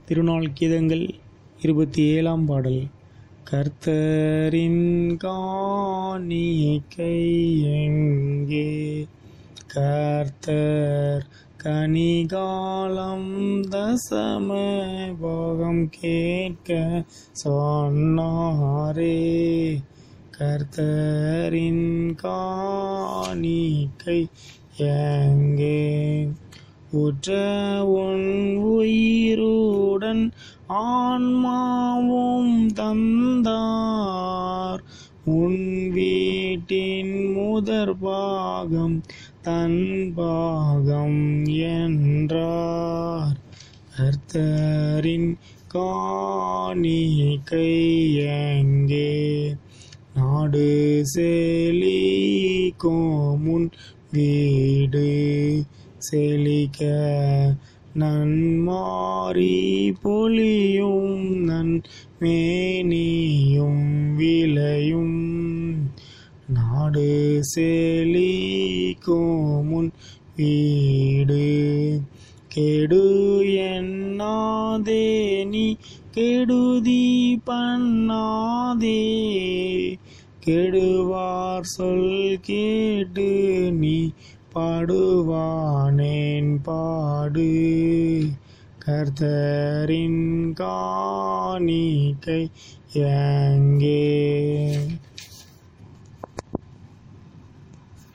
திருநாள் கீதங்கள் இருபத்தி ஏழாம் பாடல் கர்த்தரின் காணிக்கை எங்கே கர்த்தர் கனிகாலம் தசம போகம் கேட்க சொன்னாரே கர்த்தரின் காணிக்கை எங்கே உற்ற உன் உயிருடன் ஆன்மாவும் தந்தார் உன் வீட்டின் முதற் பாகம் தன் பாகம் என்றார் கர்த்தரின் காணிக்கை எங்கே நாடு செழிக்கும் வீடு செழிக்க நன்மாரி பொலியும் நன் மேனியும் விளையும் நாடு செழிக்கும் வீடு கெடு எண்ணாதே நீ கெடுதி பண்ணாதே கெடுவார் சொல் கேட்டு நீ பாடுவானேன் பாடு கர்த்தரின் காணிக்கை எங்கே